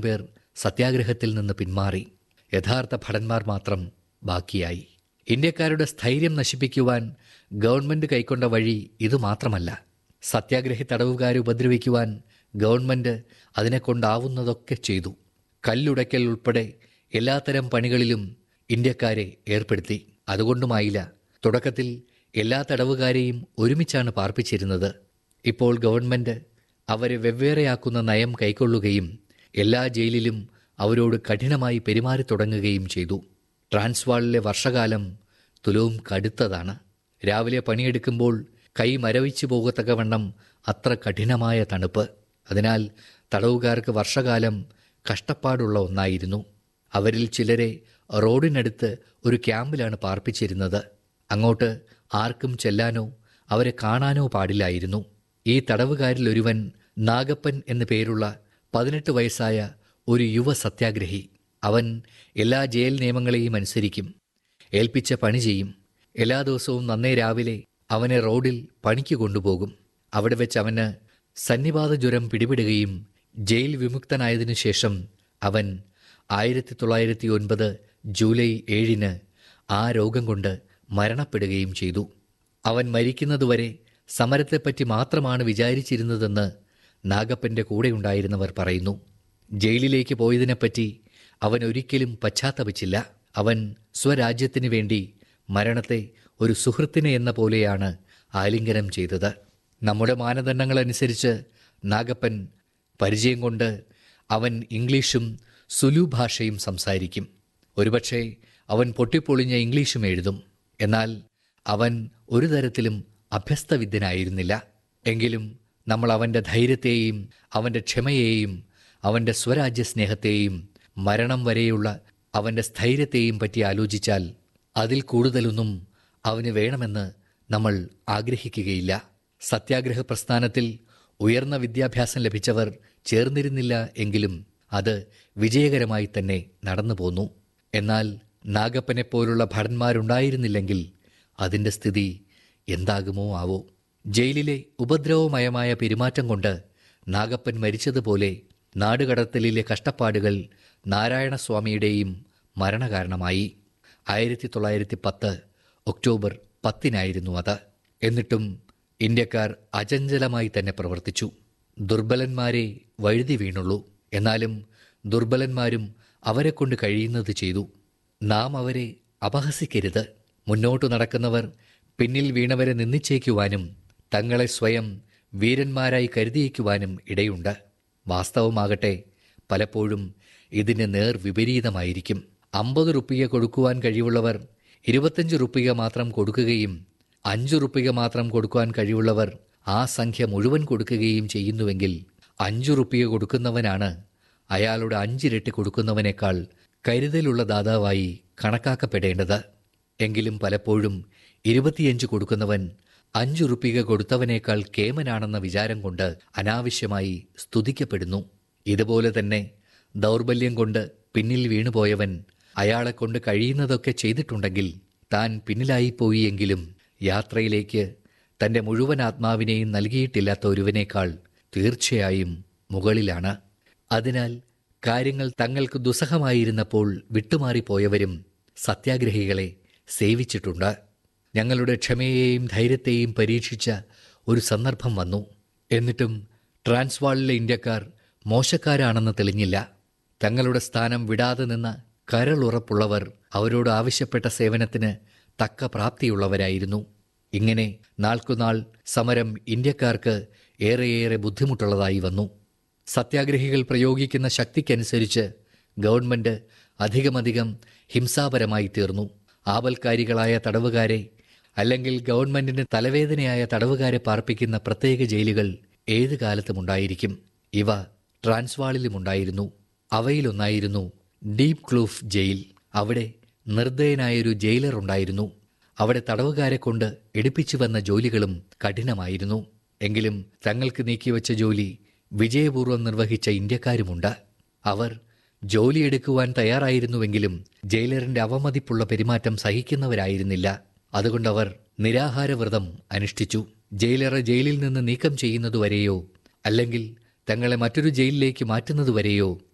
പേർ സത്യാഗ്രഹത്തിൽ നിന്ന് പിന്മാറി യഥാർത്ഥ ഭടന്മാർ മാത്രം ബാക്കിയായി ഇന്ത്യക്കാരുടെ സ്ഥൈര്യം നശിപ്പിക്കുവാൻ ഗവൺമെന്റ് കൈക്കൊണ്ട വഴി ഇതുമാത്രമല്ല സത്യാഗ്രഹി തടവുകാരെ ഉപദ്രവിക്കുവാൻ ഗവൺമെന്റ് അതിനെ കൊണ്ടാവുന്നതൊക്കെ ചെയ്തു കല്ലുടയ്ക്കൽ ഉൾപ്പെടെ എല്ലാത്തരം പണികളിലും ഇന്ത്യക്കാരെ ഏർപ്പെടുത്തി അതുകൊണ്ടുമായില്ല തുടക്കത്തിൽ എല്ലാ തടവുകാരെയും ഒരുമിച്ചാണ് പാർപ്പിച്ചിരുന്നത് ഇപ്പോൾ ഗവൺമെന്റ് അവരെ വെവ്വേറെയാക്കുന്ന നയം കൈക്കൊള്ളുകയും എല്ലാ ജയിലിലും അവരോട് കഠിനമായി പെരുമാറി തുടങ്ങുകയും ചെയ്തു ട്രാൻസ്വാളിലെ വർഷകാലം തുലവും കടുത്തതാണ് രാവിലെ പണിയെടുക്കുമ്പോൾ കൈ മരവിച്ചു പോകത്തക്കവണ്ണം അത്ര കഠിനമായ തണുപ്പ് അതിനാൽ തടവുകാർക്ക് വർഷകാലം കഷ്ടപ്പാടുള്ള ഒന്നായിരുന്നു അവരിൽ ചിലരെ റോഡിനടുത്ത് ഒരു ക്യാമ്പിലാണ് പാർപ്പിച്ചിരുന്നത് അങ്ങോട്ട് ആർക്കും ചെല്ലാനോ അവരെ കാണാനോ പാടില്ലായിരുന്നു ഈ തടവുകാരിൽ ഒരുവൻ നാഗപ്പൻ എന്നു പേരുള്ള പതിനെട്ട് വയസ്സായ ഒരു യുവ സത്യാഗ്രഹി അവൻ എല്ലാ ജയിൽ നിയമങ്ങളെയും അനുസരിക്കും ഏൽപ്പിച്ച പണി ചെയ്യും എല്ലാ ദിവസവും നന്നേ രാവിലെ അവനെ റോഡിൽ പണിക്ക് കൊണ്ടുപോകും അവിടെ വെച്ച് അവന് സന്നിപാത ജ്വരം പിടിപെടുകയും ജയിൽ വിമുക്തനായതിനു ശേഷം അവൻ ആയിരത്തി തൊള്ളായിരത്തി ഒൻപത് ജൂലൈ ഏഴിന് ആ രോഗം കൊണ്ട് മരണപ്പെടുകയും ചെയ്തു അവൻ മരിക്കുന്നതുവരെ സമരത്തെപ്പറ്റി മാത്രമാണ് വിചാരിച്ചിരുന്നതെന്ന് നാഗപ്പന്റെ കൂടെയുണ്ടായിരുന്നവർ പറയുന്നു ജയിലിലേക്ക് പോയതിനെപ്പറ്റി അവൻ ഒരിക്കലും പശ്ചാത്തപിച്ചില്ല അവൻ സ്വരാജ്യത്തിനു വേണ്ടി മരണത്തെ ഒരു സുഹൃത്തിനെ എന്ന പോലെയാണ് ആലിംഗനം ചെയ്തത് നമ്മുടെ മാനദണ്ഡങ്ങളനുസരിച്ച് നാഗപ്പൻ പരിചയം കൊണ്ട് അവൻ ഇംഗ്ലീഷും സുലു ഭാഷയും സംസാരിക്കും ഒരുപക്ഷെ അവൻ പൊട്ടിപ്പൊളിഞ്ഞ ഇംഗ്ലീഷും എഴുതും എന്നാൽ അവൻ ഒരു തരത്തിലും അഭ്യസ്തവിദ്യനായിരുന്നില്ല എങ്കിലും നമ്മൾ അവൻ്റെ ധൈര്യത്തെയും അവൻ്റെ ക്ഷമയെയും അവൻ്റെ സ്വരാജ്യ സ്നേഹത്തെയും മരണം വരെയുള്ള അവൻ്റെ സ്ഥൈര്യത്തെയും പറ്റി ആലോചിച്ചാൽ അതിൽ കൂടുതലൊന്നും അവന് വേണമെന്ന് നമ്മൾ ആഗ്രഹിക്കുകയില്ല സത്യാഗ്രഹ പ്രസ്ഥാനത്തിൽ ഉയർന്ന വിദ്യാഭ്യാസം ലഭിച്ചവർ ചേർന്നിരുന്നില്ല എങ്കിലും അത് വിജയകരമായി തന്നെ നടന്നു പോന്നു എന്നാൽ നാഗപ്പനെപ്പോലുള്ള ഭടന്മാരുണ്ടായിരുന്നില്ലെങ്കിൽ അതിൻ്റെ സ്ഥിതി എന്താകുമോ ആവോ ജയിലിലെ ഉപദ്രവമയമായ പെരുമാറ്റം കൊണ്ട് നാഗപ്പൻ മരിച്ചതുപോലെ നാടുകടത്തലിലെ കഷ്ടപ്പാടുകൾ നാരായണസ്വാമിയുടെയും മരണകാരണമായി ആയിരത്തി തൊള്ളായിരത്തി പത്ത് ഒക്ടോബർ പത്തിനായിരുന്നു അത് എന്നിട്ടും ഇന്ത്യക്കാർ അചഞ്ചലമായി തന്നെ പ്രവർത്തിച്ചു ദുർബലന്മാരെ വഴുതി വീണുള്ളൂ എന്നാലും ദുർബലന്മാരും അവരെ കൊണ്ട് കഴിയുന്നത് ചെയ്തു നാം അവരെ അപഹസിക്കരുത് മുന്നോട്ടു നടക്കുന്നവർ പിന്നിൽ വീണവരെ നിന്ദിച്ചേക്കുവാനും തങ്ങളെ സ്വയം വീരന്മാരായി കരുതിയേക്കുവാനും ഇടയുണ്ട് വാസ്തവമാകട്ടെ പലപ്പോഴും ഇതിന് നേർ വിപരീതമായിരിക്കും അമ്പത് റുപ്പിക കൊടുക്കുവാൻ കഴിവുള്ളവർ ഇരുപത്തഞ്ച് റുപ്പിക മാത്രം കൊടുക്കുകയും അഞ്ച് റുപ്പിക മാത്രം കൊടുക്കുവാൻ കഴിവുള്ളവർ ആ സംഖ്യ മുഴുവൻ കൊടുക്കുകയും ചെയ്യുന്നുവെങ്കിൽ അഞ്ചു റുപ്പിക കൊടുക്കുന്നവനാണ് അയാളുടെ അഞ്ചിരട്ടി കൊടുക്കുന്നവനേക്കാൾ കരുതലുള്ള ദാതാവായി കണക്കാക്കപ്പെടേണ്ടത് എങ്കിലും പലപ്പോഴും ഇരുപത്തിയഞ്ച് കൊടുക്കുന്നവൻ അഞ്ചു റുപ്പിക കൊടുത്തവനേക്കാൾ കേമനാണെന്ന വിചാരം കൊണ്ട് അനാവശ്യമായി സ്തുതിക്കപ്പെടുന്നു ഇതുപോലെ തന്നെ ദൗർബല്യം കൊണ്ട് പിന്നിൽ വീണുപോയവൻ അയാളെ കൊണ്ട് കഴിയുന്നതൊക്കെ ചെയ്തിട്ടുണ്ടെങ്കിൽ താൻ പിന്നിലായിപ്പോയി എങ്കിലും യാത്രയിലേക്ക് തന്റെ മുഴുവൻ ആത്മാവിനെയും നൽകിയിട്ടില്ലാത്ത ഒരുവനേക്കാൾ തീർച്ചയായും മുകളിലാണ് അതിനാൽ കാര്യങ്ങൾ തങ്ങൾക്ക് ദുസ്സഹമായിരുന്നപ്പോൾ വിട്ടുമാറിപ്പോയവരും സത്യാഗ്രഹികളെ സേവിച്ചിട്ടുണ്ട് ഞങ്ങളുടെ ക്ഷമയെയും ധൈര്യത്തെയും പരീക്ഷിച്ച ഒരു സന്ദർഭം വന്നു എന്നിട്ടും ട്രാൻസ്വാളിലെ ഇന്ത്യക്കാർ മോശക്കാരാണെന്ന് തെളിഞ്ഞില്ല തങ്ങളുടെ സ്ഥാനം വിടാതെ നിന്ന കരളുറപ്പുള്ളവർ അവരോട് ആവശ്യപ്പെട്ട സേവനത്തിന് തക്ക പ്രാപ്തിയുള്ളവരായിരുന്നു ഇങ്ങനെ നാൾക്കുനാൾ സമരം ഇന്ത്യക്കാർക്ക് ഏറെയേറെ ബുദ്ധിമുട്ടുള്ളതായി വന്നു സത്യാഗ്രഹികൾ പ്രയോഗിക്കുന്ന ശക്തിക്കനുസരിച്ച് ഗവൺമെന്റ് അധികമധികം ഹിംസാപരമായി തീർന്നു ആപൽക്കാരികളായ തടവുകാരെ അല്ലെങ്കിൽ ഗവൺമെന്റിന് തലവേദനയായ തടവുകാരെ പാർപ്പിക്കുന്ന പ്രത്യേക ജയിലുകൾ ഏത് കാലത്തും ഉണ്ടായിരിക്കും ഇവ ട്രാൻസ്വാളിലുമുണ്ടായിരുന്നു അവയിലൊന്നായിരുന്നു ഡീപ് ക്ലൂഫ് ജയിൽ അവിടെ നിർദ്ദയനായൊരു ജയിലർ ഉണ്ടായിരുന്നു അവിടെ തടവുകാരെ കൊണ്ട് എടുപ്പിച്ചു വന്ന ജോലികളും കഠിനമായിരുന്നു എങ്കിലും തങ്ങൾക്ക് നീക്കിവെച്ച ജോലി വിജയപൂർവ്വം നിർവഹിച്ച ഇന്ത്യക്കാരുമുണ്ട് അവർ ജോലിയെടുക്കുവാൻ തയ്യാറായിരുന്നുവെങ്കിലും ജയിലറിന്റെ അവമതിപ്പുള്ള പെരുമാറ്റം സഹിക്കുന്നവരായിരുന്നില്ല അതുകൊണ്ടവർ നിരാഹാരവ്രതം അനുഷ്ഠിച്ചു ജയിലറെ ജയിലിൽ നിന്ന് നീക്കം ചെയ്യുന്നതുവരെയോ അല്ലെങ്കിൽ തങ്ങളെ മറ്റൊരു ജയിലിലേക്ക് മാറ്റുന്നതുവരെയോ